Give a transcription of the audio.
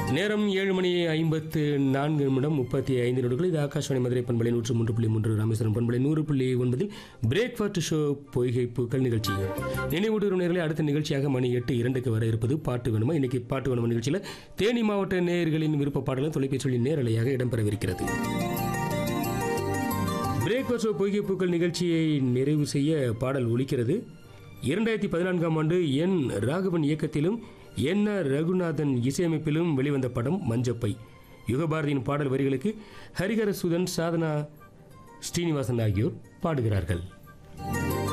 நேரம் ஏழு மணி ஐம்பத்து நான்கு நிமிடம் முப்பத்தி ஐந்து நிமிடங்கள் இது ஆகாஷவாணி மதுரை பண்பலை நூற்று மூன்று புள்ளி மூன்று ராமேஸ்வரம் பண்பலை நூறு புள்ளி ஒன்பதில் பிரேக்ஃபாஸ்ட் ஷோ பொய்கை பூக்கள் நிகழ்ச்சி நினைவூட்டு நேர்களை அடுத்த நிகழ்ச்சியாக மணி எட்டு இரண்டுக்கு வர இருப்பது பாட்டு வேணுமா இன்னைக்கு பாட்டு வேணுமா நிகழ்ச்சியில் தேனி மாவட்ட நேயர்களின் விருப்ப பாடலும் தொலைபேசிகளின் நேரலையாக இடம்பெறவிருக்கிறது பிரேக்ஃபாஸ்ட் ஷோ பொய்கை பூக்கள் நிகழ்ச்சியை நிறைவு செய்ய பாடல் ஒலிக்கிறது இரண்டாயிரத்தி பதினான்காம் ஆண்டு என் ராகவன் இயக்கத்திலும் என் ஆர் ரகுநாதன் இசையமைப்பிலும் வெளிவந்த படம் மஞ்சப்பை யுகபாரதியின் பாடல் வரிகளுக்கு ஹரிஹர சுதன் சாதனா ஸ்ரீனிவாசன் ஆகியோர் பாடுகிறார்கள்